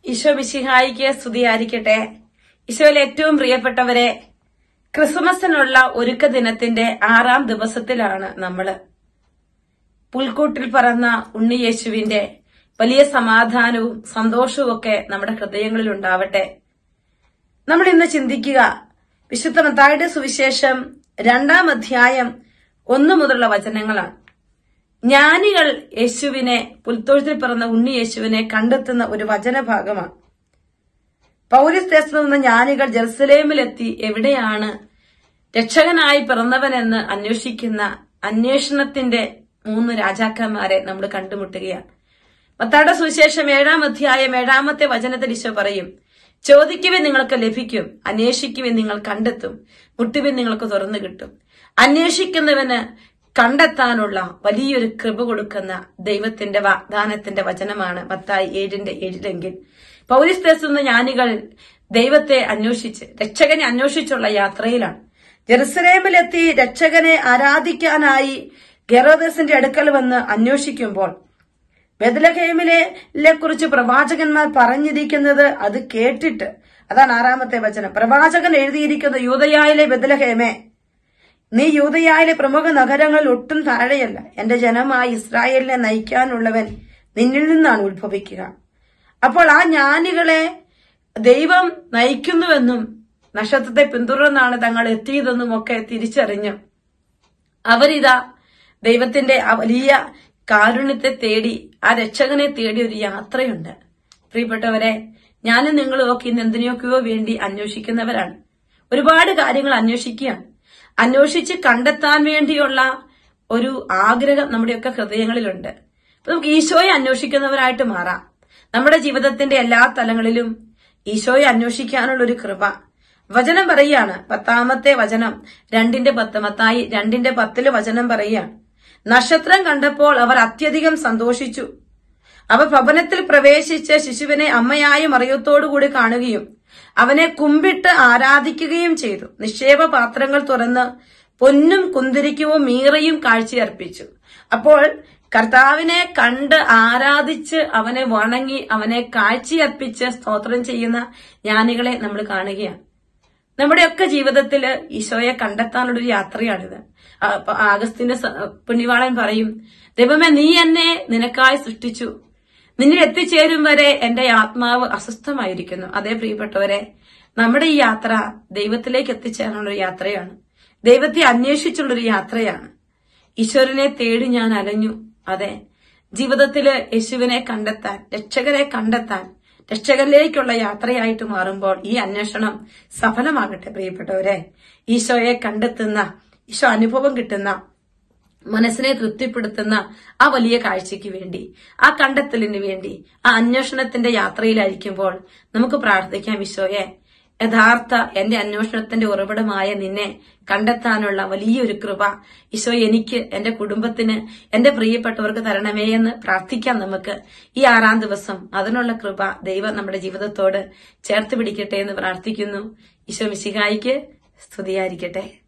ഈശോ മിശിഹായിക്ക് സ്തുതിയായിരിക്കട്ടെ ഈശോയിൽ ഏറ്റവും പ്രിയപ്പെട്ടവരെ ക്രിസ്മസിനുള്ള ഒരുക്ക ദിനത്തിന്റെ ആറാം ദിവസത്തിലാണ് നമ്മള് പുൽക്കൂട്ടിൽ പറന്ന ഉണ്ണിയേശുവിന്റെ വലിയ സമാധാനവും സന്തോഷവും ഒക്കെ നമ്മുടെ ഹൃദയങ്ങളിൽ ഉണ്ടാവട്ടെ നമ്മൾ ഇന്ന് ചിന്തിക്കുക വിശുദ്ധ മത്തായുടെ സുവിശേഷം രണ്ടാം അധ്യായം ഒന്നു മുതലുള്ള വചനങ്ങളാണ് ജ്ഞാനികൾ യേശുവിനെ പുൽത്തൊഴുത്തിൽ പിറന്ന ഉണ്ണി യേശുവിനെ കണ്ടെത്തുന്ന ഒരു വചനഭാഗമാണ് പൗരിസ് ദേശത്ത് നിന്ന് ജ്ഞാനികൾ ജെറുസലേമിലെത്തി എവിടെയാണ് രക്ഷകനായി പിറന്നവനെന്ന് അന്വേഷിക്കുന്ന അന്വേഷണത്തിന്റെ മൂന്ന് രാജാക്കന്മാരെ നമ്മൾ കണ്ടുമുട്ടുകയാണ് മത്താടെ സുവിശേഷം ഏഴാം അധ്യായം ഏഴാമത്തെ വചനത്തിൽ ഈശോ പറയും ചോദിക്കുവിൻ നിങ്ങൾക്ക് ലഭിക്കും അന്വേഷിക്കുവിൻ നിങ്ങൾ കണ്ടെത്തും മുട്ടുവിൻ നിങ്ങൾക്ക് തുറന്നു കിട്ടും അന്വേഷിക്കുന്നവന് കണ്ടെത്താനുള്ള വലിയൊരു കൃപ കൊടുക്കുന്ന ദൈവത്തിന്റെ വാഗ്ദാനത്തിന്റെ വചനമാണ് മത്തായി ഏഴിന്റെ ഏഴിലെങ്കിൽ പൗരിസ്തേസുന്ന ജ്ഞാനികൾ ദൈവത്തെ അന്വേഷിച്ച് രക്ഷകനെ അന്വേഷിച്ചുള്ള യാത്രയിലാണ് ജെറുസലേമിലെത്തി രക്ഷകനെ ആരാധിക്കാനായി ഗെറോദസിന്റെ അടുക്കൽ വന്ന് അന്വേഷിക്കുമ്പോൾ ബദലഹേമിലെ കുറിച്ച് പ്രവാചകന്മാർ പറഞ്ഞിരിക്കുന്നത് അത് കേട്ടിട്ട് അതാണ് ആറാമത്തെ വചനം പ്രവാചകൻ എഴുതിയിരിക്കുന്നത് യൂതയായിലെ ബദലഹേമേ നീ യൂതയായിലെ പ്രമുഖ നഗരങ്ങളിൽ ഒട്ടും താഴെയല്ല എന്റെ ജനമായി ഇസ്രായേലിനെ നയിക്കാനുള്ളവൻ നിന്നിൽ നിന്നാണ് ഉത്ഭവിക്കുക അപ്പോൾ ആ ജ്ഞാനികളെ ദൈവം നയിക്കുന്നുവെന്നും നക്ഷത്രത്തെ പിന്തുടർന്നാണ് തങ്ങൾ എത്തിയതെന്നും ഒക്കെ തിരിച്ചറിഞ്ഞു അവരിതാ ദൈവത്തിന്റെ ആ വലിയ കാരുണ്യത്തെ തേടി ആ രക്ഷകനെ തേടി ഒരു യാത്രയുണ്ട് പ്രിയപ്പെട്ടവരെ ഞാനും നിങ്ങളും ഒക്കെ ഇന്ന് എന്തിനൊക്കെയോ വേണ്ടി അന്വേഷിക്കുന്നവരാണ് ഒരുപാട് കാര്യങ്ങൾ അന്വേഷിക്കുകയാണ് അന്വേഷിച്ച് കണ്ടെത്താൻ വേണ്ടിയുള്ള ഒരു ആഗ്രഹം നമ്മുടെയൊക്കെ ഹൃദയങ്ങളിലുണ്ട് അപ്പൊ നമുക്ക് ഈശോയെ അന്വേഷിക്കുന്നവരായിട്ട് മാറാം നമ്മുടെ ജീവിതത്തിന്റെ എല്ലാ തലങ്ങളിലും ഈശോയെ അന്വേഷിക്കാനുള്ള ഒരു കൃപ വചനം പറയാണ് പത്താമത്തെ വചനം രണ്ടിന്റെ പത്ത് മത്തായി രണ്ടിന്റെ പത്തില് വചനം പറയുകയാണ് നക്ഷത്രം കണ്ടപ്പോൾ അവർ അത്യധികം സന്തോഷിച്ചു അവർ ഭവനത്തിൽ പ്രവേശിച്ച് ശിശുവിനെ അമ്മയായ മറിയത്തോടുകൂടി കാണുകയും അവനെ കുമ്പിട്ട് ആരാധിക്കുകയും ചെയ്തു നിക്ഷേപ പാത്രങ്ങൾ തുറന്ന് പൊന്നും കുന്തിരിക്കവും മീറയും കാഴ്ചയർപ്പിച്ചു അപ്പോൾ കർത്താവിനെ കണ്ട് ആരാധിച്ച് അവനെ വണങ്ങി അവനെ കാഴ്ചയർപ്പിച്ച് സ്തോത്രം ചെയ്യുന്ന ജ്ഞാനികളെ നമ്മൾ കാണുകയാണ് നമ്മുടെയൊക്കെ ജീവിതത്തില് ഈശോയെ കണ്ടെത്താനുള്ള ഒരു യാത്രയാണിത് ആ, അപ്പൊ ആഗസ്തിന്റെ സ- പുണ്യവാളൻ പറയും ദൈവമേ നീ എന്നെ നിനക്കായി സൃഷ്ടിച്ചു നിന്നിൽ എത്തിച്ചേരും വരെ എന്റെ ആത്മാവ് അസ്വസ്ഥമായിരിക്കുന്നു അതേ പ്രിയപ്പെട്ടവരെ നമ്മുടെ ഈ യാത്ര ദൈവത്തിലേക്ക് എത്തിച്ചേരാനുള്ള ഒരു യാത്രയാണ് ദൈവത്തെ അന്വേഷിച്ചുള്ളൊരു യാത്രയാണ് ഈശ്വരനെ തേടി ഞാൻ അലഞ്ഞു അതെ ജീവിതത്തില് യേശുവിനെ കണ്ടെത്താൻ രക്ഷകരെ കണ്ടെത്താൻ രക്ഷകരിലേക്കുള്ള യാത്രയായിട്ട് മാറുമ്പോൾ ഈ അന്വേഷണം സഫലമാകട്ടെ പ്രിയപ്പെട്ടവരെ ഈശോയെ കണ്ടെത്തുന്ന ഈശോ അനുഭവം കിട്ടുന്ന മനസ്സിനെ തൃപ്തിപ്പെടുത്തുന്ന ആ വലിയ കാഴ്ചയ്ക്ക് വേണ്ടി ആ കണ്ടെത്തലിന് വേണ്ടി ആ അന്വേഷണത്തിന്റെ യാത്രയിലായിരിക്കുമ്പോൾ നമുക്ക് പ്രാർത്ഥിക്കാം ഈശോയെ യഥാർത്ഥ എന്റെ അന്വേഷണത്തിന്റെ ഉറവിടമായ നിന്നെ കണ്ടെത്താനുള്ള വലിയൊരു കൃപ ഈശോ എനിക്ക് എന്റെ കുടുംബത്തിന് എന്റെ പ്രിയപ്പെട്ടവർക്ക് തരണമേ എന്ന് പ്രാർത്ഥിക്കാം നമുക്ക് ഈ ആറാം ദിവസം അതിനുള്ള കൃപ ദൈവം നമ്മുടെ ജീവിതത്തോട് ചേർത്ത് പിടിക്കട്ടെ എന്ന് പ്രാർത്ഥിക്കുന്നു ഈശോ മിശിഹായിക്ക് സ്തുതിയായിരിക്കട്ടെ